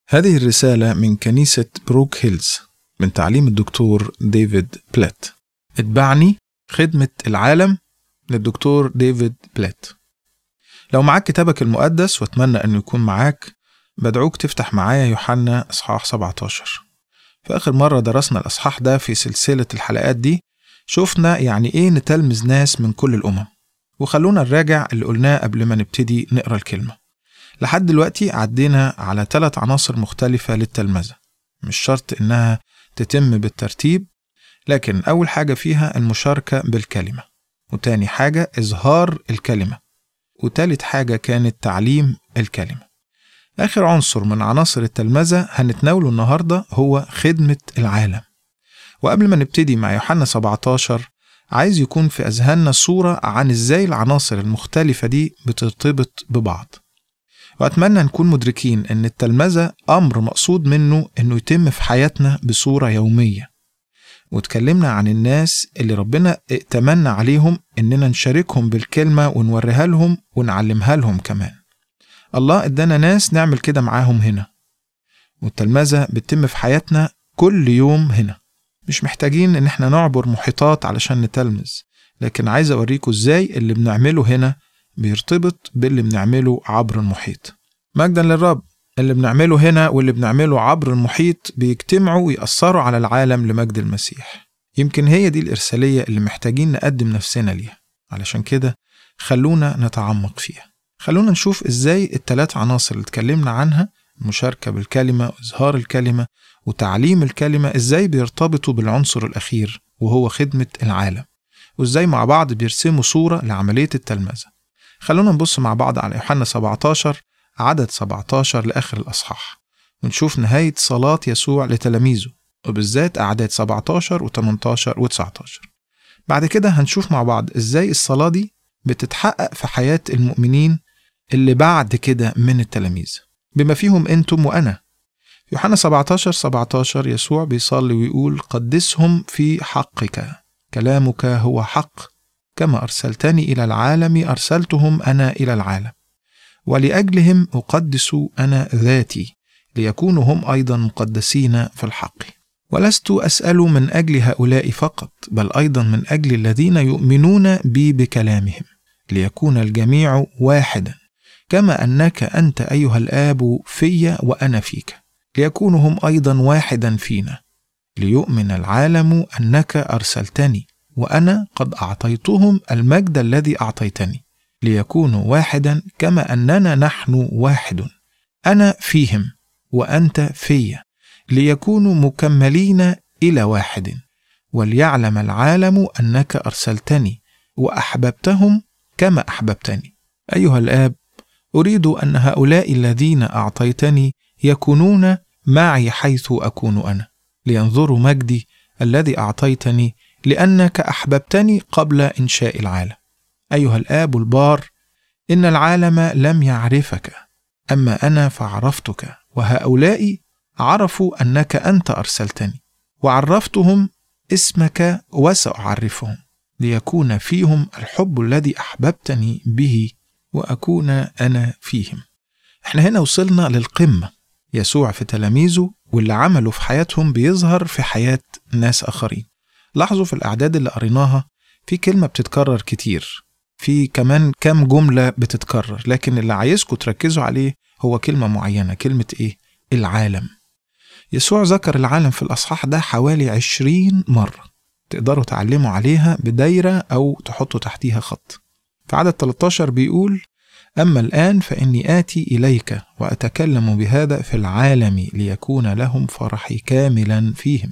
هذه الرسالة من كنيسة بروك هيلز من تعليم الدكتور ديفيد بلات اتبعني خدمة العالم للدكتور ديفيد بلات لو معاك كتابك المقدس واتمنى انه يكون معاك بدعوك تفتح معايا يوحنا اصحاح 17 في اخر مرة درسنا الاصحاح ده في سلسلة الحلقات دي شفنا يعني ايه نتلمذ ناس من كل الامم وخلونا نراجع اللي قلناه قبل ما نبتدي نقرا الكلمة لحد دلوقتي عدينا على ثلاث عناصر مختلفة للتلمذة مش شرط إنها تتم بالترتيب لكن أول حاجة فيها المشاركة بالكلمة وتاني حاجة إظهار الكلمة وتالت حاجة كانت تعليم الكلمة آخر عنصر من عناصر التلمذة هنتناوله النهاردة هو خدمة العالم وقبل ما نبتدي مع يوحنا 17 عايز يكون في أذهاننا صورة عن إزاي العناصر المختلفة دي بترتبط ببعض وأتمنى نكون مدركين إن التلمذة أمر مقصود منه إنه يتم في حياتنا بصورة يومية واتكلمنا عن الناس اللي ربنا ائتمنا عليهم إننا نشاركهم بالكلمة ونوريها لهم ونعلمها لهم كمان الله ادانا ناس نعمل كده معاهم هنا والتلمذة بتتم في حياتنا كل يوم هنا مش محتاجين إن احنا نعبر محيطات علشان نتلمذ لكن عايز أوريكم إزاي اللي بنعمله هنا بيرتبط باللي بنعمله عبر المحيط مجدا للرب اللي بنعمله هنا واللي بنعمله عبر المحيط بيجتمعوا ويأثروا على العالم لمجد المسيح يمكن هي دي الإرسالية اللي محتاجين نقدم نفسنا ليها علشان كده خلونا نتعمق فيها خلونا نشوف إزاي التلات عناصر اللي اتكلمنا عنها المشاركة بالكلمة وإظهار الكلمة وتعليم الكلمة إزاي بيرتبطوا بالعنصر الأخير وهو خدمة العالم وإزاي مع بعض بيرسموا صورة لعملية التلمذة خلونا نبص مع بعض على يوحنا 17 عدد 17 لآخر الأصحاح ونشوف نهاية صلاة يسوع لتلاميذه وبالذات أعداد 17 و18 و19 بعد كده هنشوف مع بعض إزاي الصلاة دي بتتحقق في حياة المؤمنين اللي بعد كده من التلاميذ بما فيهم أنتم وأنا يوحنا 17 17 يسوع بيصلي ويقول قدسهم في حقك كلامك هو حق كما أرسلتني إلى العالم أرسلتهم أنا إلى العالم ولأجلهم أقدس أنا ذاتي ليكونوا هم أيضا مقدسين في الحق ولست أسأل من أجل هؤلاء فقط بل أيضا من أجل الذين يؤمنون بي بكلامهم ليكون الجميع واحدا كما أنك أنت أيها الآب في وأنا فيك ليكونوا هم أيضا واحدا فينا ليؤمن العالم أنك أرسلتني وأنا قد أعطيتهم المجد الذي أعطيتني ليكونوا واحدا كما أننا نحن واحد أنا فيهم وأنت في ليكونوا مكملين إلى واحد وليعلم العالم أنك أرسلتني وأحببتهم كما أحببتني أيها الآب أريد أن هؤلاء الذين أعطيتني يكونون معي حيث أكون أنا لينظروا مجدي الذي أعطيتني لأنك أحببتني قبل إنشاء العالم. أيها الآب البار، إن العالم لم يعرفك، أما أنا فعرفتك، وهؤلاء عرفوا أنك أنت أرسلتني، وعرفتهم اسمك وسأعرفهم، ليكون فيهم الحب الذي أحببتني به وأكون أنا فيهم. احنا هنا وصلنا للقمة، يسوع في تلاميذه واللي عمله في حياتهم بيظهر في حياة ناس آخرين. لاحظوا في الأعداد اللي قريناها في كلمة بتتكرر كتير في كمان كام جملة بتتكرر لكن اللي عايزكم تركزوا عليه هو كلمة معينة كلمة إيه؟ العالم يسوع ذكر العالم في الأصحاح ده حوالي عشرين مرة تقدروا تعلموا عليها بدايرة أو تحطوا تحتيها خط في عدد 13 بيقول أما الآن فإني آتي إليك وأتكلم بهذا في العالم ليكون لهم فرحي كاملا فيهم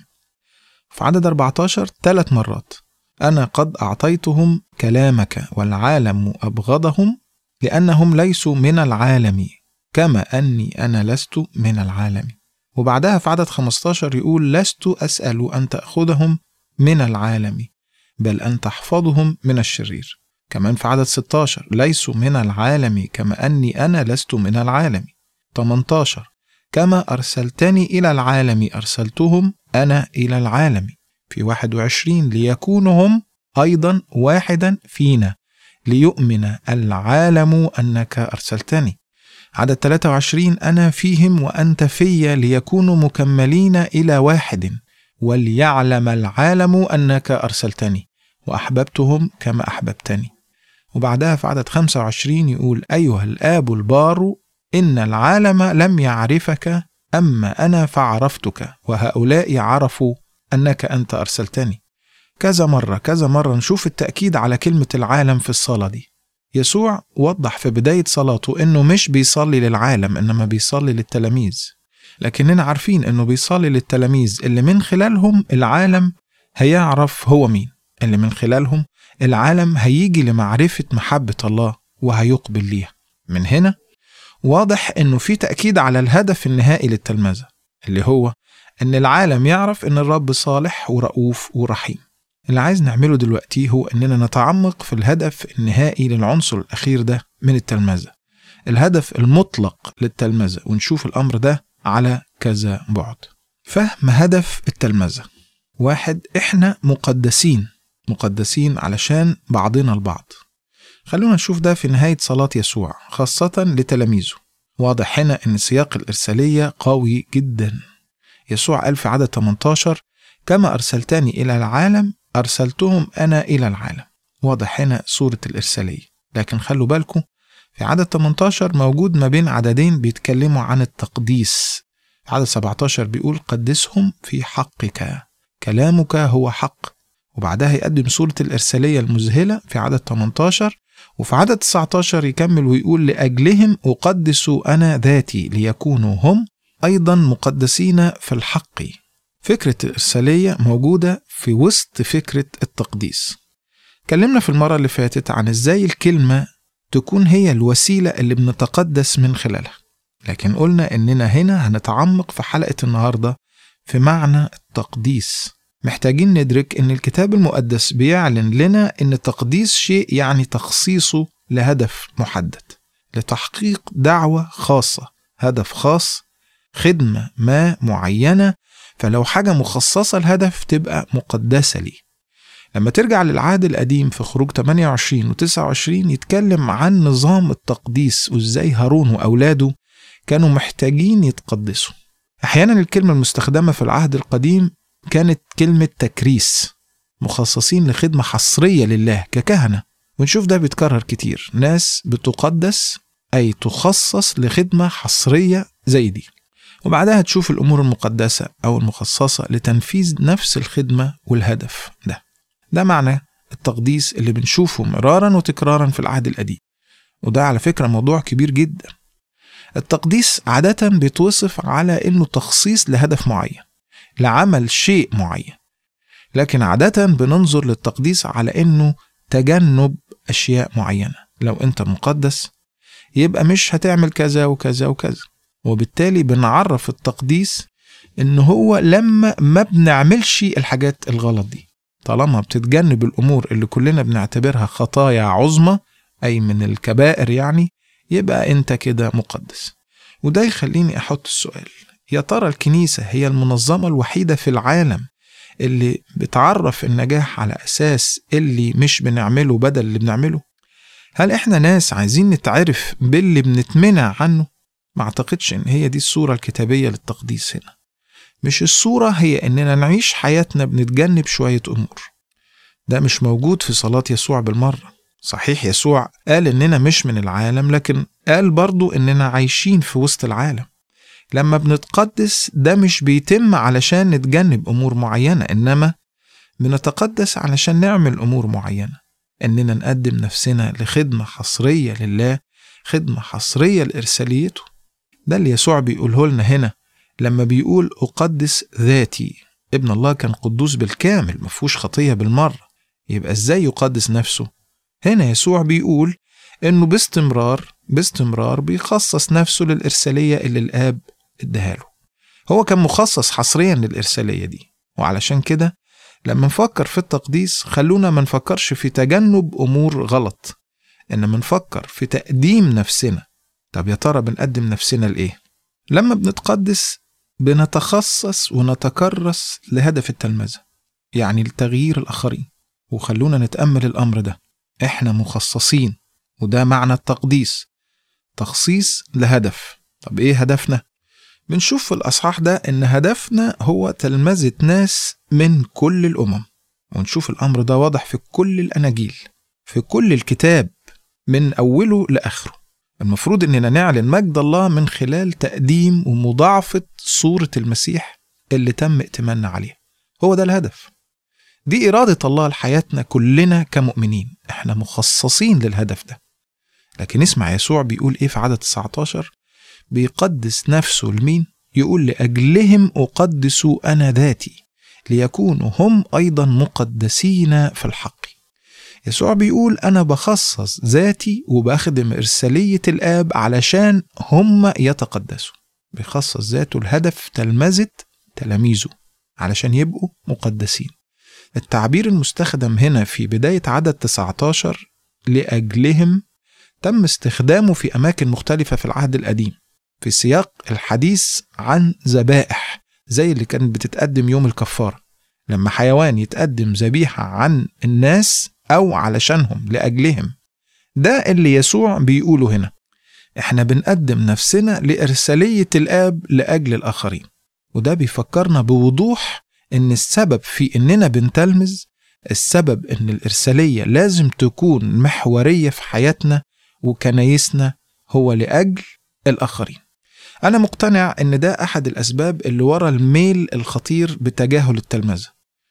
في عدد 14 ثلاث مرات أنا قد أعطيتهم كلامك والعالم أبغضهم لأنهم ليسوا من العالم كما أني أنا لست من العالم وبعدها في عدد 15 يقول لست أسأل أن تأخذهم من العالم بل أن تحفظهم من الشرير كمان في عدد 16 ليسوا من العالم كما أني أنا لست من العالم 18 كما أرسلتني إلى العالم أرسلتهم أنا إلى العالم في 21 ليكونوا هم أيضا واحدا فينا ليؤمن العالم أنك أرسلتني عدد 23 أنا فيهم وأنت في ليكونوا مكملين إلى واحد وليعلم العالم أنك أرسلتني وأحببتهم كما أحببتني وبعدها في عدد 25 يقول أيها الآب البار إن العالم لم يعرفك أما أنا فعرفتك وهؤلاء عرفوا أنك أنت أرسلتني كذا مرة كذا مرة نشوف التأكيد على كلمة العالم في الصلاة دي يسوع وضح في بداية صلاته إنه مش بيصلي للعالم إنما بيصلي للتلاميذ لكننا عارفين إنه بيصلي للتلاميذ اللي من خلالهم العالم هيعرف هو مين اللي من خلالهم العالم هيجي لمعرفة محبة الله وهيقبل ليها من هنا واضح إنه في تأكيد على الهدف النهائي للتلمذة اللي هو إن العالم يعرف إن الرب صالح ورؤوف ورحيم اللي عايز نعمله دلوقتي هو إننا نتعمق في الهدف النهائي للعنصر الأخير ده من التلمذة الهدف المطلق للتلمذة ونشوف الأمر ده على كذا بعد فهم هدف التلمذة واحد إحنا مقدسين مقدسين علشان بعضنا البعض خلونا نشوف ده في نهاية صلاة يسوع خاصة لتلاميذه واضح هنا أن سياق الإرسالية قوي جدا يسوع قال في عدد 18 كما أرسلتني إلى العالم أرسلتهم أنا إلى العالم واضح هنا صورة الإرسالية لكن خلوا بالكم في عدد 18 موجود ما بين عددين بيتكلموا عن التقديس في عدد 17 بيقول قدسهم في حقك كلامك هو حق وبعدها يقدم صورة الإرسالية المذهلة في عدد 18 وفي عدد 19 يكمل ويقول لأجلهم أقدس أنا ذاتي ليكونوا هم أيضا مقدسين في الحق فكرة الإرسالية موجودة في وسط فكرة التقديس اتكلمنا في المرة اللي فاتت عن ازاي الكلمة تكون هي الوسيلة اللي بنتقدس من خلالها لكن قلنا اننا هنا هنتعمق في حلقة النهاردة في معنى التقديس محتاجين ندرك ان الكتاب المقدس بيعلن لنا ان التقديس شيء يعني تخصيصه لهدف محدد لتحقيق دعوة خاصة هدف خاص خدمة ما معينة فلو حاجة مخصصة الهدف تبقى مقدسة ليه لما ترجع للعهد القديم في خروج 28 و 29 يتكلم عن نظام التقديس وازاي هارون واولاده كانوا محتاجين يتقدسوا احيانا الكلمه المستخدمه في العهد القديم كانت كلمه تكريس مخصصين لخدمه حصريه لله ككهنه ونشوف ده بيتكرر كتير ناس بتقدس اي تخصص لخدمه حصريه زي دي وبعدها تشوف الامور المقدسه او المخصصه لتنفيذ نفس الخدمه والهدف ده ده معنى التقديس اللي بنشوفه مرارا وتكرارا في العهد القديم وده على فكرة موضوع كبير جدا التقديس عادة بيتوصف على إنه تخصيص لهدف معين لعمل شيء معين لكن عادة بننظر للتقديس على إنه تجنب أشياء معينة لو أنت مقدس يبقى مش هتعمل كذا وكذا وكذا وبالتالي بنعرف التقديس إن هو لما ما بنعملش الحاجات الغلط دي طالما بتتجنب الأمور اللي كلنا بنعتبرها خطايا عظمى أي من الكبائر يعني يبقى أنت كده مقدس وده يخليني أحط السؤال يا ترى الكنيسة هي المنظمة الوحيدة في العالم اللي بتعرف النجاح على أساس اللي مش بنعمله بدل اللي بنعمله هل إحنا ناس عايزين نتعرف باللي بنتمنع عنه؟ ما أعتقدش إن هي دي الصورة الكتابية للتقديس هنا مش الصورة هي إننا نعيش حياتنا بنتجنب شوية أمور ده مش موجود في صلاة يسوع بالمرة صحيح يسوع قال إننا مش من العالم لكن قال برضو إننا عايشين في وسط العالم لما بنتقدس ده مش بيتم علشان نتجنب أمور معينة إنما بنتقدس علشان نعمل أمور معينة إننا نقدم نفسنا لخدمة حصرية لله خدمة حصرية لإرساليته ده اللي يسوع بيقوله لنا هنا لما بيقول أقدس ذاتي ابن الله كان قدوس بالكامل مفهوش خطية بالمرة يبقى ازاي يقدس نفسه هنا يسوع بيقول انه باستمرار باستمرار بيخصص نفسه للإرسالية اللي الآب اداها له هو كان مخصص حصريا للإرسالية دي وعلشان كده لما نفكر في التقديس خلونا ما نفكرش في تجنب أمور غلط إنما نفكر في تقديم نفسنا طب يا ترى بنقدم نفسنا لإيه؟ لما بنتقدس بنتخصص ونتكرس لهدف التلمذة يعني لتغيير الآخرين وخلونا نتأمل الأمر ده إحنا مخصصين وده معنى التقديس تخصيص لهدف طب إيه هدفنا؟ بنشوف في الأصحاح ده إن هدفنا هو تلمذة ناس من كل الأمم ونشوف الأمر ده واضح في كل الأناجيل في كل الكتاب من أوله لآخره المفروض إننا نعلن مجد الله من خلال تقديم ومضاعفة صورة المسيح اللي تم ائتماننا عليها هو ده الهدف دي إرادة الله لحياتنا كلنا كمؤمنين احنا مخصصين للهدف ده لكن اسمع يسوع بيقول ايه في عدد 19 بيقدس نفسه لمين يقول لأجلهم أقدس أنا ذاتي ليكونوا هم أيضا مقدسين في الحق يسوع بيقول أنا بخصص ذاتي وبخدم إرسالية الآب علشان هم يتقدسوا بيخصص ذاته الهدف تلمذة تلاميذه علشان يبقوا مقدسين التعبير المستخدم هنا في بداية عدد 19 لأجلهم تم استخدامه في أماكن مختلفة في العهد القديم في سياق الحديث عن ذبائح زي اللي كانت بتتقدم يوم الكفارة لما حيوان يتقدم ذبيحة عن الناس أو علشانهم لأجلهم ده اللي يسوع بيقوله هنا احنا بنقدم نفسنا لإرسالية الآب لأجل الآخرين وده بيفكرنا بوضوح إن السبب في إننا بنتلمذ السبب إن الإرسالية لازم تكون محورية في حياتنا وكنايسنا هو لأجل الآخرين أنا مقتنع إن ده أحد الأسباب اللي ورا الميل الخطير بتجاهل التلمذة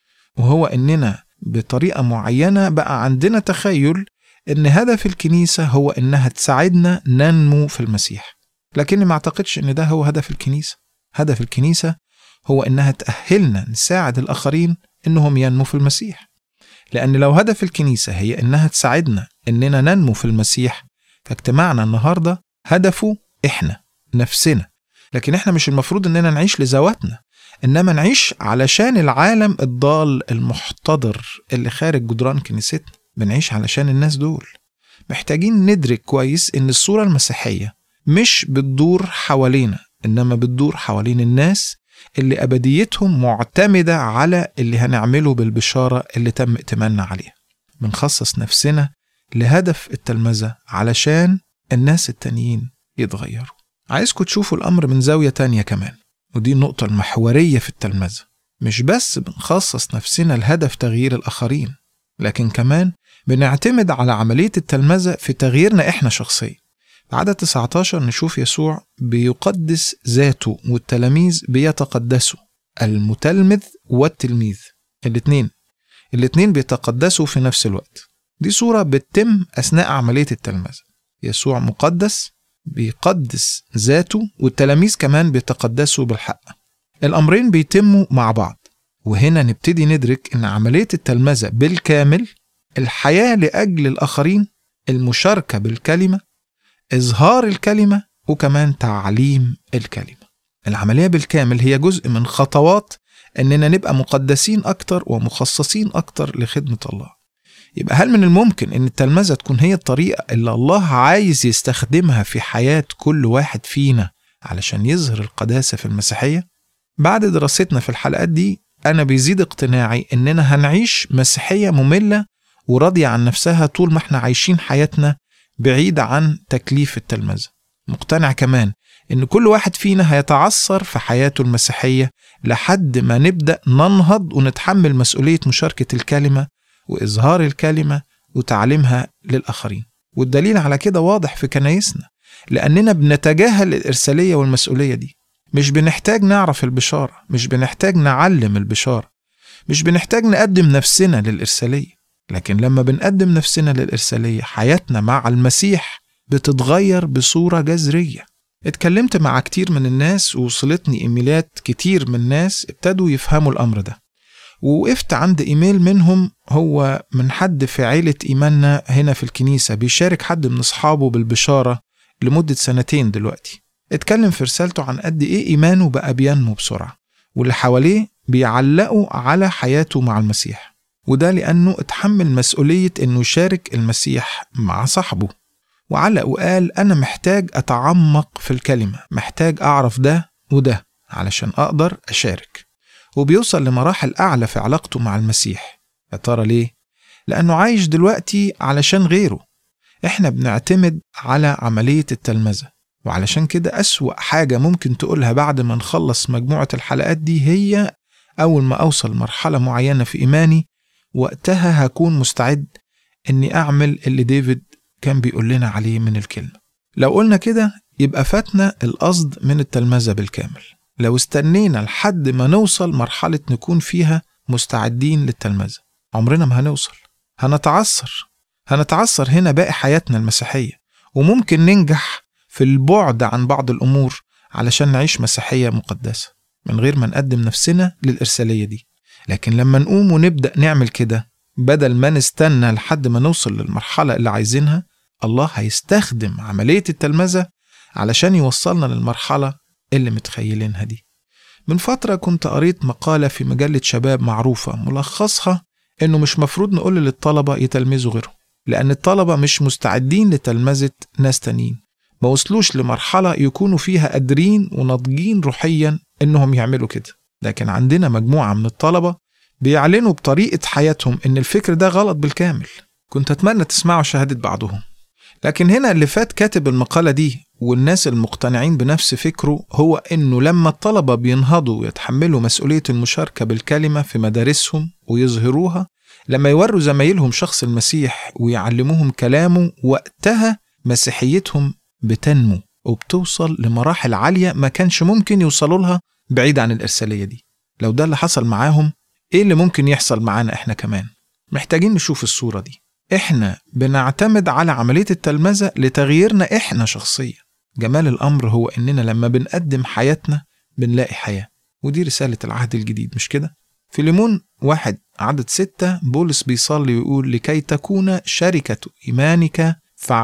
وهو إننا بطريقة معينة بقى عندنا تخيل إن هدف الكنيسة هو إنها تساعدنا ننمو في المسيح لكني ما أعتقدش إن ده هو هدف الكنيسة هدف الكنيسة هو إنها تأهلنا نساعد الآخرين إنهم ينمو في المسيح لأن لو هدف الكنيسة هي إنها تساعدنا إننا ننمو في المسيح فاجتماعنا النهاردة هدفه إحنا نفسنا لكن إحنا مش المفروض إننا نعيش لذواتنا إنما نعيش علشان العالم الضال المحتضر اللي خارج جدران كنيستنا بنعيش علشان الناس دول محتاجين ندرك كويس إن الصورة المسيحية مش بتدور حوالينا إنما بتدور حوالين الناس اللي أبديتهم معتمدة على اللي هنعمله بالبشارة اللي تم ائتماننا عليها بنخصص نفسنا لهدف التلمذة علشان الناس التانيين يتغيروا عايزكم تشوفوا الأمر من زاوية تانية كمان ودي النقطة المحورية في التلمذة مش بس بنخصص نفسنا لهدف تغيير الآخرين لكن كمان بنعتمد على عملية التلمذة في تغييرنا إحنا شخصيا في عدد 19 نشوف يسوع بيقدس ذاته والتلاميذ بيتقدسوا المتلمذ والتلميذ الاتنين الاتنين بيتقدسوا في نفس الوقت دي صورة بتتم أثناء عملية التلمذة يسوع مقدس بيقدس ذاته والتلاميذ كمان بيتقدسوا بالحق الأمرين بيتموا مع بعض وهنا نبتدي ندرك إن عملية التلمذة بالكامل الحياة لأجل الآخرين المشاركة بالكلمة إظهار الكلمة وكمان تعليم الكلمة العملية بالكامل هي جزء من خطوات إننا نبقى مقدسين أكتر ومخصصين أكتر لخدمة الله يبقى هل من الممكن ان التلمذه تكون هي الطريقه اللي الله عايز يستخدمها في حياه كل واحد فينا علشان يظهر القداسه في المسيحيه بعد دراستنا في الحلقات دي انا بيزيد اقتناعي اننا هنعيش مسيحيه ممله وراضيه عن نفسها طول ما احنا عايشين حياتنا بعيد عن تكليف التلمذه مقتنع كمان ان كل واحد فينا هيتعثر في حياته المسيحيه لحد ما نبدا ننهض ونتحمل مسؤوليه مشاركه الكلمه وإظهار الكلمة وتعليمها للآخرين والدليل على كده واضح في كنايسنا لأننا بنتجاهل الإرسالية والمسؤولية دي مش بنحتاج نعرف البشارة مش بنحتاج نعلم البشارة مش بنحتاج نقدم نفسنا للإرسالية لكن لما بنقدم نفسنا للإرسالية حياتنا مع المسيح بتتغير بصورة جذرية اتكلمت مع كتير من الناس ووصلتني إيميلات كتير من ناس ابتدوا يفهموا الأمر ده ووقفت عند ايميل منهم هو من حد في عيلة إيماننا هنا في الكنيسة بيشارك حد من أصحابه بالبشارة لمدة سنتين دلوقتي اتكلم في رسالته عن قد إيه إيمانه بقى بينمو بسرعة واللي حواليه بيعلقوا على حياته مع المسيح وده لأنه اتحمل مسؤولية إنه يشارك المسيح مع صاحبه وعلق وقال أنا محتاج أتعمق في الكلمة محتاج أعرف ده وده علشان أقدر أشارك وبيوصل لمراحل أعلى في علاقته مع المسيح يا ترى ليه؟ لأنه عايش دلوقتي علشان غيره احنا بنعتمد على عملية التلمذة وعلشان كده أسوأ حاجة ممكن تقولها بعد ما نخلص مجموعة الحلقات دي هي أول ما أوصل مرحلة معينة في إيماني وقتها هكون مستعد إني أعمل اللي ديفيد كان بيقول لنا عليه من الكلمة لو قلنا كده يبقى فاتنا القصد من التلمذة بالكامل لو استنينا لحد ما نوصل مرحلة نكون فيها مستعدين للتلمذة عمرنا ما هنوصل هنتعثر هنتعثر هنا باقي حياتنا المسيحية وممكن ننجح في البعد عن بعض الأمور علشان نعيش مسيحية مقدسة من غير ما نقدم نفسنا للإرسالية دي لكن لما نقوم ونبدأ نعمل كده بدل ما نستنى لحد ما نوصل للمرحلة اللي عايزينها الله هيستخدم عملية التلمذة علشان يوصلنا للمرحلة اللي متخيلينها دي من فترة كنت قريت مقالة في مجلة شباب معروفة ملخصها إنه مش مفروض نقول للطلبة يتلمذوا غيرهم لأن الطلبة مش مستعدين لتلمذة ناس تانيين ما وصلوش لمرحلة يكونوا فيها قادرين وناضجين روحيا إنهم يعملوا كده لكن عندنا مجموعة من الطلبة بيعلنوا بطريقة حياتهم إن الفكر ده غلط بالكامل كنت أتمنى تسمعوا شهادة بعضهم لكن هنا اللي فات كاتب المقالة دي والناس المقتنعين بنفس فكره هو إنه لما الطلبة بينهضوا ويتحملوا مسؤولية المشاركة بالكلمة في مدارسهم ويظهروها لما يوروا زمايلهم شخص المسيح ويعلموهم كلامه وقتها مسيحيتهم بتنمو وبتوصل لمراحل عالية ما كانش ممكن يوصلوا لها بعيد عن الإرسالية دي لو ده اللي حصل معاهم إيه اللي ممكن يحصل معانا إحنا كمان محتاجين نشوف الصورة دي إحنا بنعتمد على عملية التلمذة لتغييرنا إحنا شخصيا جمال الأمر هو إننا لما بنقدم حياتنا بنلاقي حياة ودي رسالة العهد الجديد مش كده؟ في ليمون واحد عدد ستة بولس بيصلي ويقول لكي تكون شركة إيمانك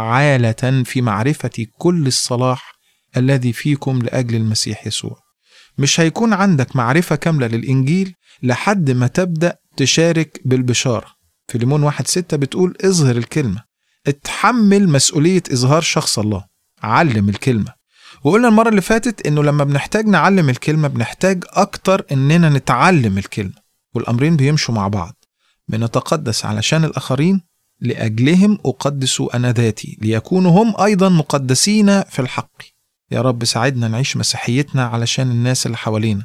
فعالة في معرفة كل الصلاح الذي فيكم لأجل المسيح يسوع مش هيكون عندك معرفة كاملة للإنجيل لحد ما تبدأ تشارك بالبشارة في ليمون واحد ستة بتقول اظهر الكلمة اتحمل مسؤولية إظهار شخص الله علم الكلمة وقلنا المرة اللي فاتت إنه لما بنحتاج نعلم الكلمة بنحتاج أكتر إننا نتعلم الكلمة والأمرين بيمشوا مع بعض بنتقدس علشان الآخرين لأجلهم أقدس أنا ذاتي ليكونوا هم أيضا مقدسين في الحق يا رب ساعدنا نعيش مسيحيتنا علشان الناس اللي حوالينا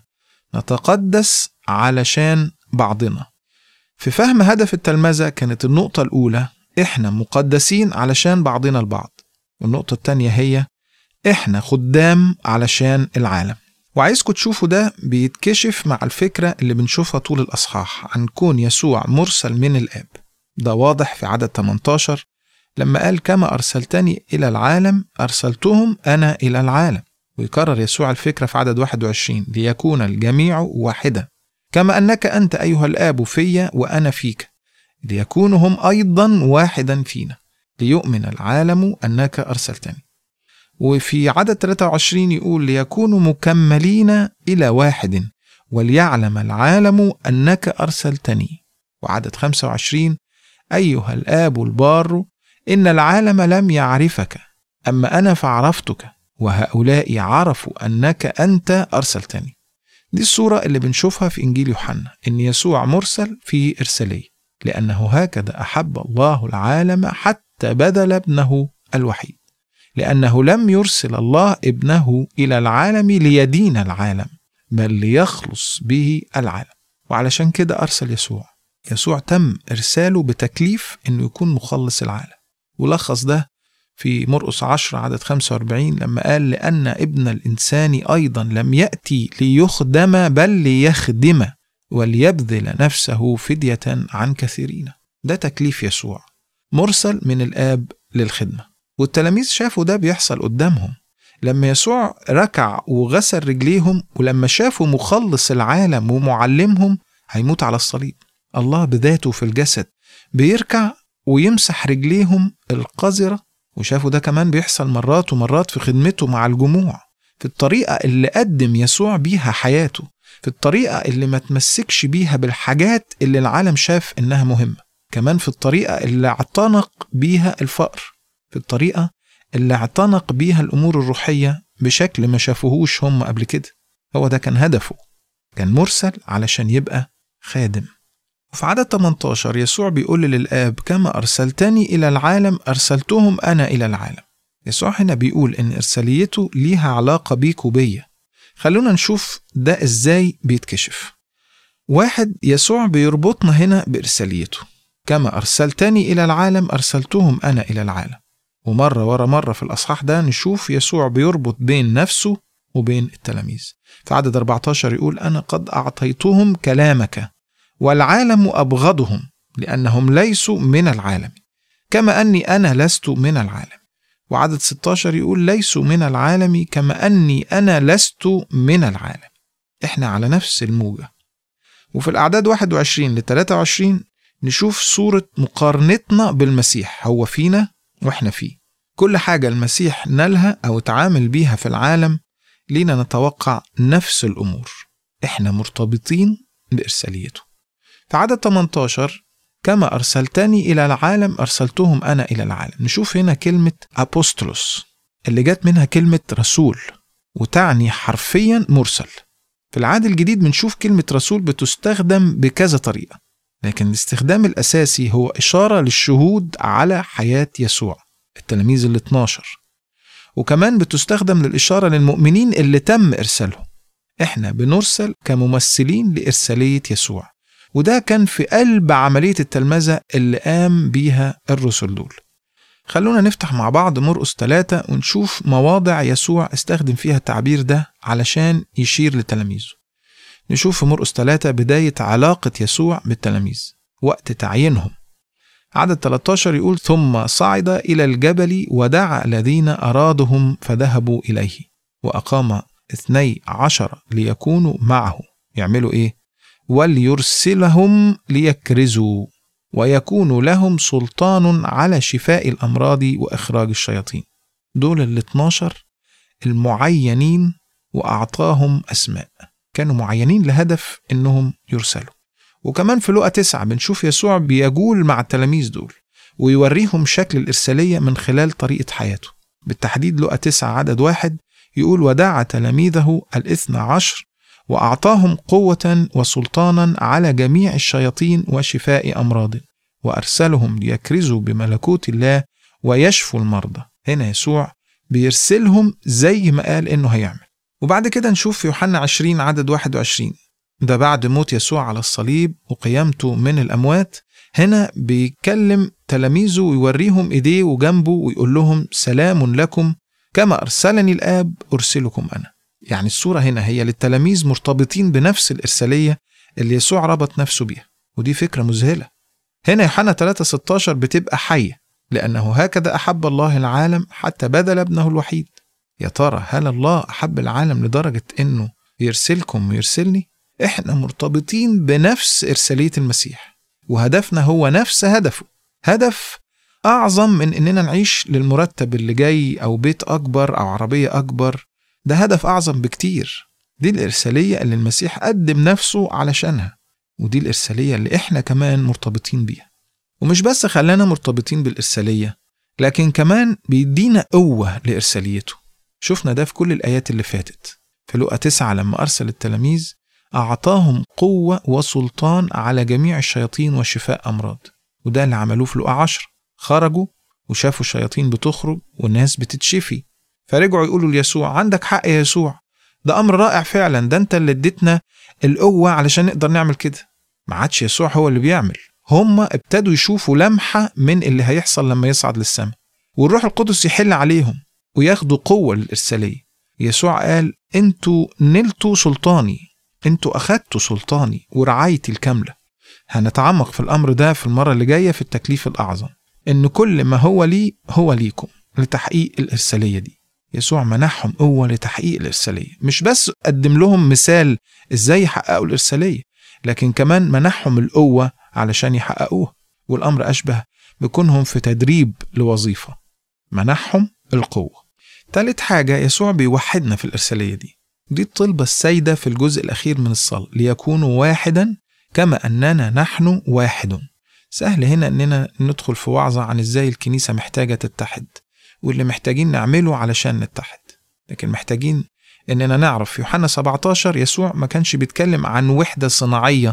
نتقدس علشان بعضنا في فهم هدف التلمذة كانت النقطة الأولى إحنا مقدسين علشان بعضنا البعض والنقطة التانية هي إحنا خدام علشان العالم وعايزكم تشوفوا ده بيتكشف مع الفكرة اللي بنشوفها طول الأصحاح عن كون يسوع مرسل من الآب ده واضح في عدد 18 لما قال كما أرسلتني إلى العالم أرسلتهم أنا إلى العالم ويكرر يسوع الفكرة في عدد 21 ليكون الجميع واحدا كما أنك أنت أيها الآب في وأنا فيك ليكونوا هم أيضا واحدا فينا ليؤمن العالم أنك أرسلتني وفي عدد 23 يقول ليكونوا مكملين إلى واحد وليعلم العالم أنك أرسلتني وعدد 25 أيها الآب البار إن العالم لم يعرفك أما أنا فعرفتك وهؤلاء عرفوا أنك أنت أرسلتني دي الصورة اللي بنشوفها في إنجيل يوحنا إن يسوع مرسل في إرسالية لأنه هكذا أحب الله العالم حتى بذل ابنه الوحيد لأنه لم يرسل الله ابنه إلى العالم ليدين العالم بل ليخلص به العالم وعلشان كده أرسل يسوع يسوع تم إرساله بتكليف إنه يكون مخلص العالم ولخص ده في مرقس 10 عدد 45 لما قال لأن ابن الإنسان أيضا لم يأتي ليخدم بل ليخدم وليبذل نفسه فدية عن كثيرين ده تكليف يسوع مرسل من الآب للخدمة والتلاميذ شافوا ده بيحصل قدامهم لما يسوع ركع وغسل رجليهم ولما شافوا مخلص العالم ومعلمهم هيموت على الصليب الله بذاته في الجسد بيركع ويمسح رجليهم القذرة وشافوا ده كمان بيحصل مرات ومرات في خدمته مع الجموع في الطريقة اللي قدم يسوع بيها حياته في الطريقة اللي ما تمسكش بيها بالحاجات اللي العالم شاف إنها مهمة كمان في الطريقة اللي اعتنق بيها الفقر في الطريقة اللي اعتنق بيها الأمور الروحية بشكل ما شافوهوش هم قبل كده هو ده كان هدفه كان مرسل علشان يبقى خادم وفي عدد 18 يسوع بيقول للآب كما أرسلتني إلى العالم أرسلتهم أنا إلى العالم يسوع هنا بيقول إن إرساليته ليها علاقة بيك وبيا خلونا نشوف ده إزاي بيتكشف واحد يسوع بيربطنا هنا بإرساليته كما أرسلتني إلى العالم أرسلتهم أنا إلى العالم ومرة ورا مرة في الأصحاح ده نشوف يسوع بيربط بين نفسه وبين التلاميذ في عدد 14 يقول أنا قد أعطيتهم كلامك والعالم أبغضهم لأنهم ليسوا من العالم كما أني أنا لست من العالم وعدد 16 يقول ليسوا من العالم كما أني أنا لست من العالم إحنا على نفس الموجة وفي الأعداد 21 ل 23 نشوف صورة مقارنتنا بالمسيح هو فينا وإحنا فيه كل حاجة المسيح نالها أو تعامل بيها في العالم لينا نتوقع نفس الأمور إحنا مرتبطين بإرساليته في عدد 18 كما أرسلتني إلى العالم أرسلتهم أنا إلى العالم نشوف هنا كلمة أبوستولوس اللي جت منها كلمة رسول وتعني حرفيا مرسل في العهد الجديد بنشوف كلمة رسول بتستخدم بكذا طريقة لكن الاستخدام الأساسي هو إشارة للشهود على حياة يسوع التلاميذ ال 12 وكمان بتستخدم للإشارة للمؤمنين اللي تم إرسالهم إحنا بنرسل كممثلين لإرسالية يسوع وده كان في قلب عملية التلمذة اللي قام بيها الرسل دول خلونا نفتح مع بعض مرقس ثلاثة ونشوف مواضع يسوع استخدم فيها التعبير ده علشان يشير لتلاميذه نشوف في مرقس ثلاثة بداية علاقة يسوع بالتلاميذ وقت تعيينهم عدد 13 يقول ثم صعد إلى الجبل ودعا الذين أرادهم فذهبوا إليه وأقام اثني عشر ليكونوا معه يعملوا إيه؟ وليرسلهم ليكرزوا ويكون لهم سلطان على شفاء الأمراض وإخراج الشياطين دول ال 12 المعينين وأعطاهم أسماء كانوا معينين لهدف إنهم يرسلوا وكمان في لقا تسعة بنشوف يسوع بيجول مع التلاميذ دول ويوريهم شكل الإرسالية من خلال طريقة حياته بالتحديد لقا تسعة عدد واحد يقول ودعا تلاميذه الاثنى عشر وأعطاهم قوة وسلطانا على جميع الشياطين وشفاء أمراض وأرسلهم ليكرزوا بملكوت الله ويشفوا المرضى هنا يسوع بيرسلهم زي ما قال إنه هيعمل وبعد كده نشوف في يوحنا 20 عدد 21 ده بعد موت يسوع على الصليب وقيامته من الأموات هنا بيكلم تلاميذه ويوريهم إيديه وجنبه ويقول لهم سلام لكم كما أرسلني الآب أرسلكم أنا يعني الصورة هنا هي للتلاميذ مرتبطين بنفس الإرسالية اللي يسوع ربط نفسه بيها ودي فكرة مذهلة هنا يوحنا 3:16 بتبقى حية لأنه هكذا أحب الله العالم حتى بذل ابنه الوحيد يا ترى هل الله أحب العالم لدرجة إنه يرسلكم ويرسلني؟ إحنا مرتبطين بنفس إرسالية المسيح وهدفنا هو نفس هدفه هدف أعظم من إننا نعيش للمرتب اللي جاي أو بيت أكبر أو عربية أكبر ده هدف أعظم بكتير دي الإرسالية اللي المسيح قدم نفسه علشانها ودي الإرسالية اللي إحنا كمان مرتبطين بيها ومش بس خلانا مرتبطين بالإرسالية لكن كمان بيدينا قوة لإرساليته شفنا ده في كل الآيات اللي فاتت في لقا تسعة لما أرسل التلاميذ أعطاهم قوة وسلطان على جميع الشياطين وشفاء أمراض وده اللي عملوه في لقا عشر خرجوا وشافوا الشياطين بتخرج والناس بتتشفي فرجعوا يقولوا ليسوع عندك حق يا يسوع ده أمر رائع فعلا ده أنت اللي اديتنا القوة علشان نقدر نعمل كده ما عادش يسوع هو اللي بيعمل هم ابتدوا يشوفوا لمحة من اللي هيحصل لما يصعد للسماء والروح القدس يحل عليهم وياخدوا قوة للإرسالية يسوع قال انتوا نلتوا سلطاني انتوا أخدتوا سلطاني ورعايتي الكاملة هنتعمق في الأمر ده في المرة اللي جاية في التكليف الأعظم إن كل ما هو لي هو ليكم لتحقيق الإرسالية دي يسوع منحهم قوة لتحقيق الإرسالية مش بس قدم لهم مثال إزاي يحققوا الإرسالية لكن كمان منحهم القوة علشان يحققوها والأمر أشبه بكونهم في تدريب لوظيفة منحهم القوة تالت حاجة يسوع بيوحدنا في الإرسالية دي دي الطلبة السيدة في الجزء الأخير من الصلاة ليكونوا واحدا كما أننا نحن واحد سهل هنا أننا ندخل في وعظة عن إزاي الكنيسة محتاجة تتحد واللي محتاجين نعمله علشان نتحد لكن محتاجين إننا نعرف في يوحنا 17 يسوع ما كانش بيتكلم عن وحدة صناعية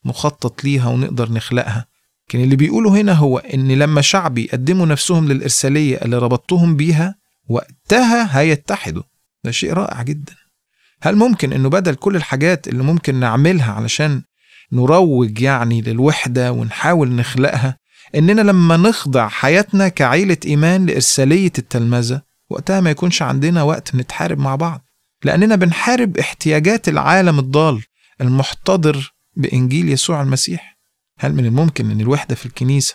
مخطط ليها ونقدر نخلقها لكن اللي بيقوله هنا هو إن لما شعبي يقدموا نفسهم للإرسالية اللي ربطتهم بيها وقتها هيتحدوا ده شيء رائع جدا هل ممكن إنه بدل كل الحاجات اللي ممكن نعملها علشان نروج يعني للوحدة ونحاول نخلقها إننا لما نخضع حياتنا كعيلة إيمان لإرسالية التلمذة وقتها ما يكونش عندنا وقت نتحارب مع بعض لأننا بنحارب احتياجات العالم الضال المحتضر بإنجيل يسوع المسيح هل من الممكن أن الوحدة في الكنيسة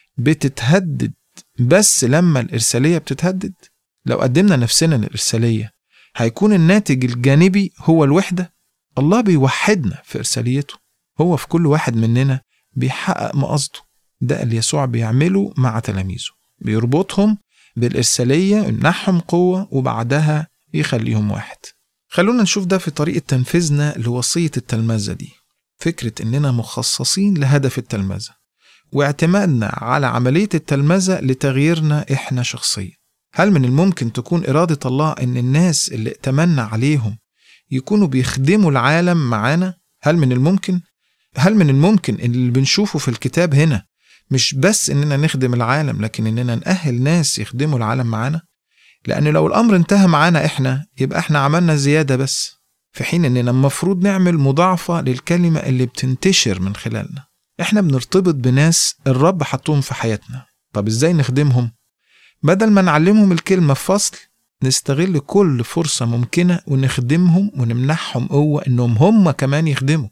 بتتهدد بس لما الإرسالية بتتهدد؟ لو قدمنا نفسنا للإرسالية هيكون الناتج الجانبي هو الوحدة الله بيوحدنا في إرساليته هو في كل واحد مننا بيحقق مقصده ده اللي يسوع بيعمله مع تلاميذه بيربطهم بالإرسالية يمنحهم قوة وبعدها يخليهم واحد خلونا نشوف ده في طريقة تنفيذنا لوصية التلمذة دي فكرة إننا مخصصين لهدف التلمذة واعتمادنا على عملية التلمذة لتغييرنا إحنا شخصيا هل من الممكن تكون إرادة الله إن الناس اللي ائتمنا عليهم يكونوا بيخدموا العالم معانا؟ هل من الممكن؟ هل من الممكن إن اللي بنشوفه في الكتاب هنا مش بس إننا نخدم العالم لكن إننا نأهل ناس يخدموا العالم معانا؟ لأن لو الأمر انتهى معانا إحنا يبقى إحنا عملنا زيادة بس في حين إننا المفروض نعمل مضاعفة للكلمة اللي بتنتشر من خلالنا إحنا بنرتبط بناس الرب حطهم في حياتنا طب إزاي نخدمهم؟ بدل ما نعلمهم الكلمة في فصل نستغل كل فرصة ممكنة ونخدمهم ونمنحهم قوة إنهم هم كمان يخدموا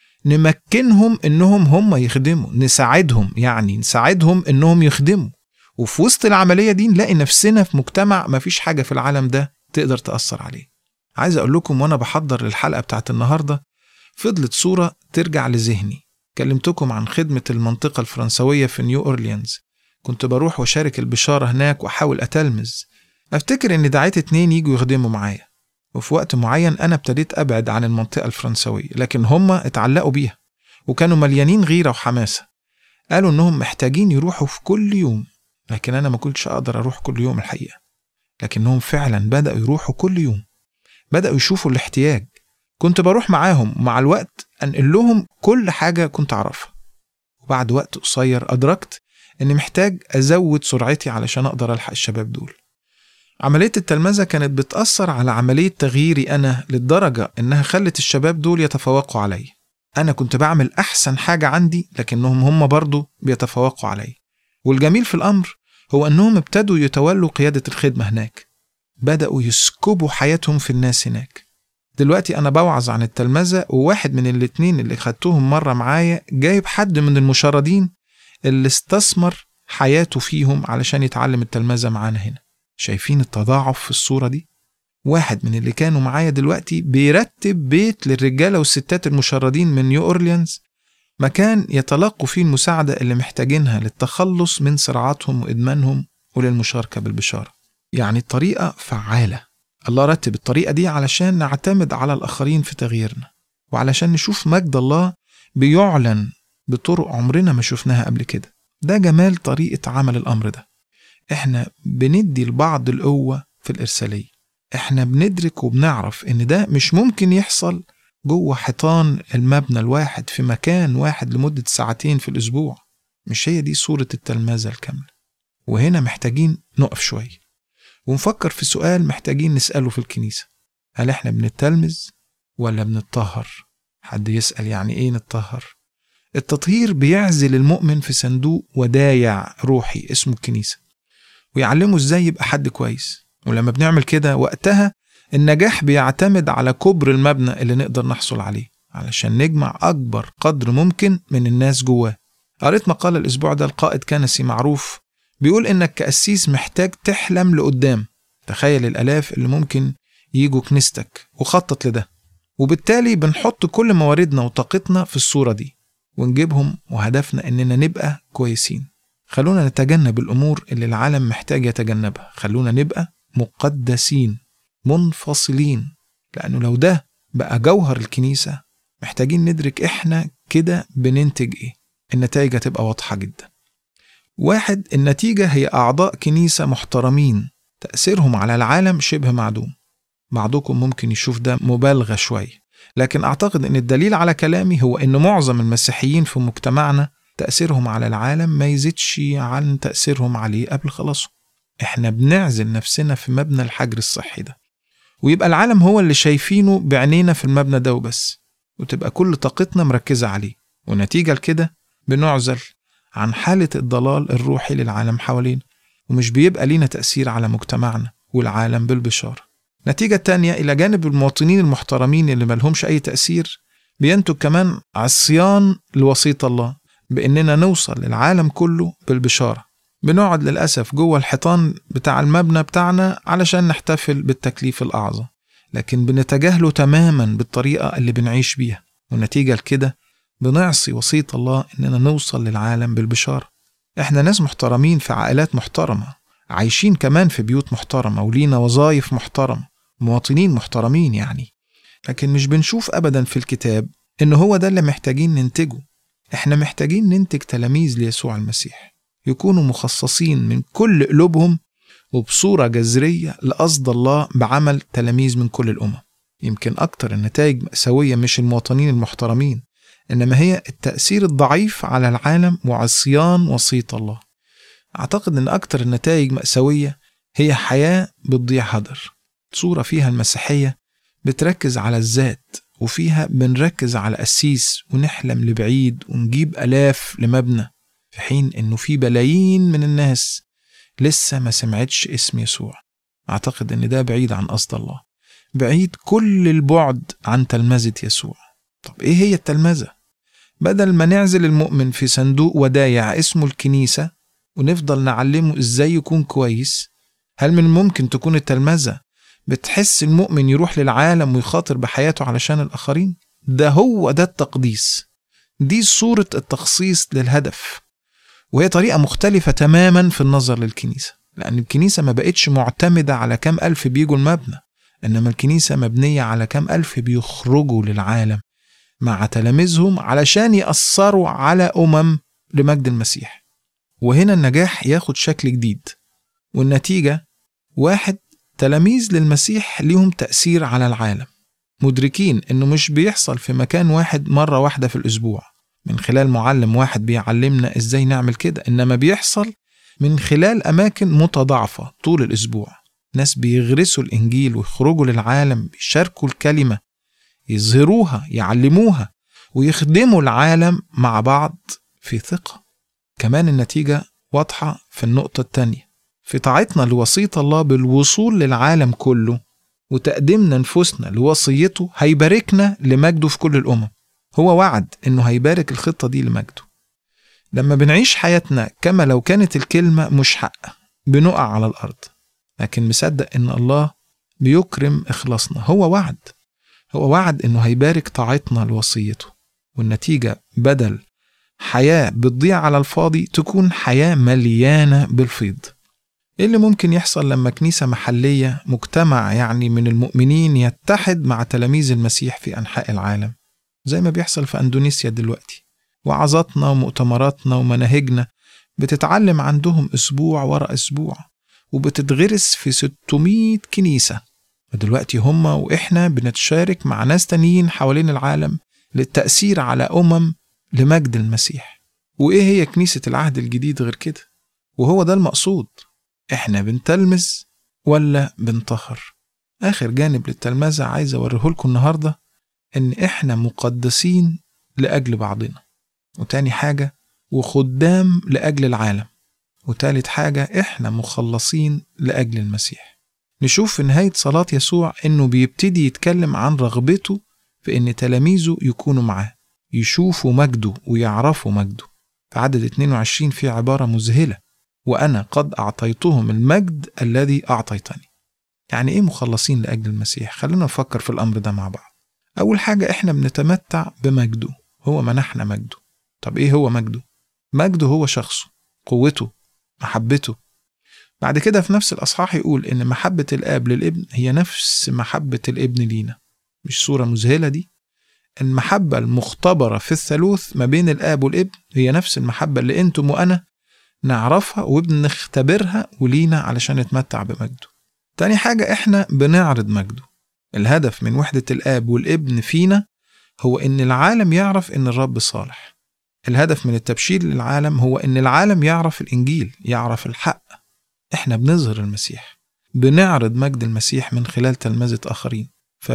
نمكنهم إنهم هم يخدموا نساعدهم يعني نساعدهم إنهم يخدموا وفي وسط العملية دي نلاقي نفسنا في مجتمع مفيش حاجة في العالم ده تقدر تأثر عليه عايز أقول لكم وأنا بحضر للحلقة بتاعت النهاردة فضلت صورة ترجع لذهني كلمتكم عن خدمة المنطقة الفرنسوية في نيو أورليانز كنت بروح وشارك البشارة هناك وأحاول أتلمذ أفتكر إن دعيت اتنين يجوا يخدموا معايا وفي وقت معين أنا ابتديت أبعد عن المنطقة الفرنسوية لكن هما اتعلقوا بيها وكانوا مليانين غيرة وحماسة قالوا إنهم محتاجين يروحوا في كل يوم لكن أنا ما كنتش أقدر أروح كل يوم الحقيقة لكنهم فعلا بدأوا يروحوا كل يوم بدأوا يشوفوا الاحتياج كنت بروح معاهم ومع الوقت أنقل لهم كل حاجة كنت أعرفها وبعد وقت قصير أدركت إني محتاج أزود سرعتي علشان أقدر ألحق الشباب دول عملية التلمذة كانت بتأثر على عملية تغييري أنا للدرجة إنها خلت الشباب دول يتفوقوا علي أنا كنت بعمل أحسن حاجة عندي لكنهم هم برضو بيتفوقوا علي والجميل في الأمر هو أنهم ابتدوا يتولوا قيادة الخدمة هناك بدأوا يسكبوا حياتهم في الناس هناك دلوقتي أنا بوعظ عن التلمذة وواحد من الاتنين اللي خدتهم مرة معايا جايب حد من المشردين اللي استثمر حياته فيهم علشان يتعلم التلمذة معانا هنا شايفين التضاعف في الصورة دي؟ واحد من اللي كانوا معايا دلوقتي بيرتب بيت للرجالة والستات المشردين من نيو أورليانز مكان يتلقوا فيه المساعدة اللي محتاجينها للتخلص من صراعاتهم وإدمانهم وللمشاركة بالبشارة يعني الطريقة فعالة الله رتب الطريقة دي علشان نعتمد على الآخرين في تغييرنا وعلشان نشوف مجد الله بيعلن بطرق عمرنا ما شفناها قبل كده ده جمال طريقة عمل الأمر ده احنا بندي لبعض القوة في الإرسالية احنا بندرك وبنعرف ان ده مش ممكن يحصل جوه حيطان المبنى الواحد في مكان واحد لمدة ساعتين في الأسبوع مش هي دي صورة التلمذة الكاملة وهنا محتاجين نقف شوية ونفكر في سؤال محتاجين نسأله في الكنيسة هل احنا بنتلمذ ولا بنتطهر حد يسأل يعني ايه نتطهر التطهير بيعزل المؤمن في صندوق ودايع روحي اسمه الكنيسة ويعلمه ازاي يبقى حد كويس ولما بنعمل كده وقتها النجاح بيعتمد على كبر المبنى اللي نقدر نحصل عليه علشان نجمع أكبر قدر ممكن من الناس جواه قريت مقالة الأسبوع ده القائد كنسي معروف بيقول إنك كأسيس محتاج تحلم لقدام تخيل الآلاف اللي ممكن يجوا كنيستك وخطط لده وبالتالي بنحط كل مواردنا وطاقتنا في الصورة دي ونجيبهم وهدفنا إننا نبقى كويسين خلونا نتجنب الأمور اللي العالم محتاج يتجنبها خلونا نبقى مقدسين منفصلين لأنه لو ده بقى جوهر الكنيسة محتاجين ندرك إحنا كده بننتج إيه النتائج هتبقى واضحة جدا واحد النتيجة هي أعضاء كنيسة محترمين تأثيرهم على العالم شبه معدوم بعضكم ممكن يشوف ده مبالغة شوية لكن أعتقد أن الدليل على كلامي هو أن معظم المسيحيين في مجتمعنا تأثيرهم على العالم ما يزيدش عن تأثيرهم عليه قبل خلاصه احنا بنعزل نفسنا في مبنى الحجر الصحي ده ويبقى العالم هو اللي شايفينه بعينينا في المبنى ده وبس وتبقى كل طاقتنا مركزة عليه ونتيجة لكده بنعزل عن حالة الضلال الروحي للعالم حوالينا ومش بيبقى لينا تأثير على مجتمعنا والعالم بالبشارة نتيجة تانية إلى جانب المواطنين المحترمين اللي ملهمش أي تأثير بينتج كمان عصيان لوسيط الله بإننا نوصل للعالم كله بالبشارة بنقعد للأسف جوه الحيطان بتاع المبنى بتاعنا علشان نحتفل بالتكليف الأعظم لكن بنتجاهله تماما بالطريقة اللي بنعيش بيها والنتيجة لكده بنعصي وسيط الله إننا نوصل للعالم بالبشارة إحنا ناس محترمين في عائلات محترمة عايشين كمان في بيوت محترمة ولينا وظائف محترمة مواطنين محترمين يعني لكن مش بنشوف أبدا في الكتاب إن هو ده اللي محتاجين ننتجه إحنا محتاجين ننتج تلاميذ ليسوع المسيح يكونوا مخصصين من كل قلوبهم وبصورة جذرية لقصد الله بعمل تلاميذ من كل الأمم يمكن أكتر النتائج مأساوية مش المواطنين المحترمين إنما هي التأثير الضعيف على العالم وعصيان وسيط الله أعتقد إن أكتر النتائج مأساوية هي حياة بتضيع هدر صورة فيها المسيحية بتركز على الذات وفيها بنركز على قسيس ونحلم لبعيد ونجيب آلاف لمبنى في حين إنه في بلايين من الناس لسه ما سمعتش اسم يسوع أعتقد إن ده بعيد عن قصد الله بعيد كل البعد عن تلمذة يسوع طب إيه هي التلمذة؟ بدل ما نعزل المؤمن في صندوق ودايع اسمه الكنيسة ونفضل نعلمه إزاي يكون كويس هل من الممكن تكون التلمذة بتحس المؤمن يروح للعالم ويخاطر بحياته علشان الآخرين؟ ده هو ده التقديس دي صورة التخصيص للهدف وهي طريقة مختلفة تماما في النظر للكنيسة لأن الكنيسة ما بقتش معتمدة على كام ألف بيجوا المبنى إنما الكنيسة مبنية على كام ألف بيخرجوا للعالم مع تلاميذهم علشان يأثروا على أمم لمجد المسيح وهنا النجاح ياخد شكل جديد والنتيجة واحد تلاميذ للمسيح ليهم تأثير على العالم مدركين إنه مش بيحصل في مكان واحد مرة واحدة في الأسبوع من خلال معلم واحد بيعلمنا إزاي نعمل كده إنما بيحصل من خلال أماكن متضاعفة طول الأسبوع ناس بيغرسوا الإنجيل ويخرجوا للعالم بيشاركوا الكلمة يظهروها يعلموها ويخدموا العالم مع بعض في ثقة كمان النتيجة واضحة في النقطة التانية في طاعتنا لوسيط الله بالوصول للعالم كله وتقديمنا نفوسنا لوصيته هيباركنا لمجده في كل الأمم هو وعد إنه هيبارك الخطة دي لمجده لما بنعيش حياتنا كما لو كانت الكلمة مش حق بنقع على الأرض لكن مصدق إن الله بيكرم إخلاصنا هو وعد هو وعد إنه هيبارك طاعتنا لوصيته والنتيجة بدل حياة بتضيع على الفاضي تكون حياة مليانة بالفيض إيه اللي ممكن يحصل لما كنيسة محلية مجتمع يعني من المؤمنين يتحد مع تلاميذ المسيح في أنحاء العالم زي ما بيحصل في أندونيسيا دلوقتي وعظاتنا ومؤتمراتنا ومناهجنا بتتعلم عندهم أسبوع ورا أسبوع وبتتغرس في 600 كنيسة ودلوقتي هما وإحنا بنتشارك مع ناس تانيين حوالين العالم للتأثير على أمم لمجد المسيح وإيه هي كنيسة العهد الجديد غير كده وهو ده المقصود إحنا بنتلمذ ولا بنطهر آخر جانب للتلمذة عايز أوريه لكم النهاردة إن إحنا مقدسين لأجل بعضنا وتاني حاجة وخدام لأجل العالم وتالت حاجة إحنا مخلصين لأجل المسيح نشوف في نهاية صلاة يسوع إنه بيبتدي يتكلم عن رغبته في إن تلاميذه يكونوا معاه يشوفوا مجده ويعرفوا مجده في عدد 22 في عبارة مذهلة وأنا قد أعطيتهم المجد الذي أعطيتني يعني إيه مخلصين لأجل المسيح؟ خلينا نفكر في الأمر ده مع بعض أول حاجة إحنا بنتمتع بمجده هو منحنا مجده طب إيه هو مجده؟ مجده هو شخصه قوته محبته بعد كده في نفس الأصحاح يقول إن محبة الآب للابن هي نفس محبة الابن لينا مش صورة مذهلة دي المحبة المختبرة في الثالوث ما بين الآب والابن هي نفس المحبة اللي أنتم وأنا نعرفها وبنختبرها ولينا علشان نتمتع بمجده تاني حاجة إحنا بنعرض مجده الهدف من وحدة الآب والابن فينا هو إن العالم يعرف إن الرب صالح الهدف من التبشير للعالم هو إن العالم يعرف الإنجيل يعرف الحق إحنا بنظهر المسيح بنعرض مجد المسيح من خلال تلمذة آخرين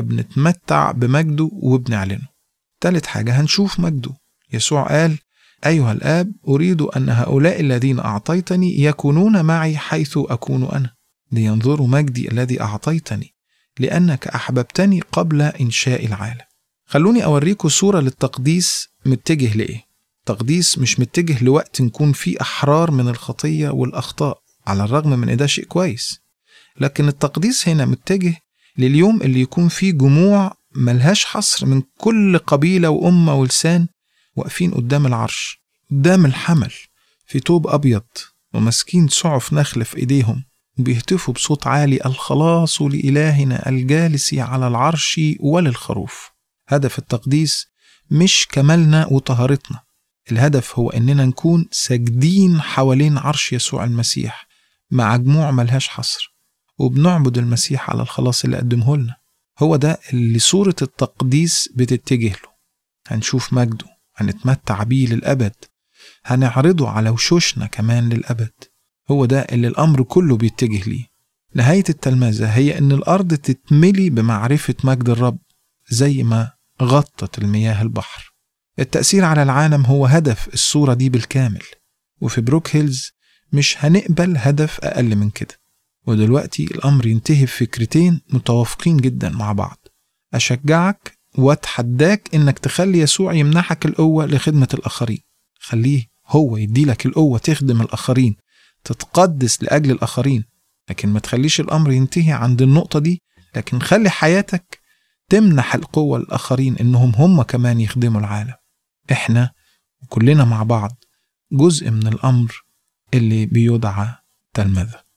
فبنتمتع بمجده وبنعلنه تالت حاجة هنشوف مجده يسوع قال أيها الآب أريد أن هؤلاء الذين أعطيتني يكونون معي حيث أكون أنا لينظروا مجدي الذي أعطيتني لأنك أحببتني قبل إنشاء العالم خلوني أوريكم صورة للتقديس متجه لإيه تقديس مش متجه لوقت نكون فيه أحرار من الخطية والأخطاء على الرغم من إن ده شيء كويس لكن التقديس هنا متجه لليوم اللي يكون فيه جموع ملهاش حصر من كل قبيلة وأمة ولسان واقفين قدام العرش قدام الحمل في توب أبيض وماسكين سعف نخل في إيديهم بيهتفوا بصوت عالي الخلاص لإلهنا الجالس على العرش وللخروف هدف التقديس مش كمالنا وطهارتنا الهدف هو إننا نكون ساجدين حوالين عرش يسوع المسيح مع جموع ملهاش حصر وبنعبد المسيح على الخلاص اللي قدمه لنا هو ده اللي صورة التقديس بتتجه له هنشوف مجده هنتمتع بيه للأبد هنعرضه على وشوشنا كمان للأبد هو ده اللي الأمر كله بيتجه ليه نهاية التلمذة هي إن الأرض تتملي بمعرفة مجد الرب زي ما غطت المياه البحر التأثير على العالم هو هدف الصورة دي بالكامل وفي بروك هيلز مش هنقبل هدف أقل من كده ودلوقتي الأمر ينتهي بفكرتين متوافقين جدا مع بعض أشجعك وأتحداك إنك تخلي يسوع يمنحك القوة لخدمة الآخرين خليه هو يديلك القوة تخدم الآخرين تتقدس لأجل الآخرين لكن ما تخليش الأمر ينتهي عند النقطة دي لكن خلي حياتك تمنح القوة للآخرين إنهم هم كمان يخدموا العالم إحنا كلنا مع بعض جزء من الأمر اللي بيدعى تلمذة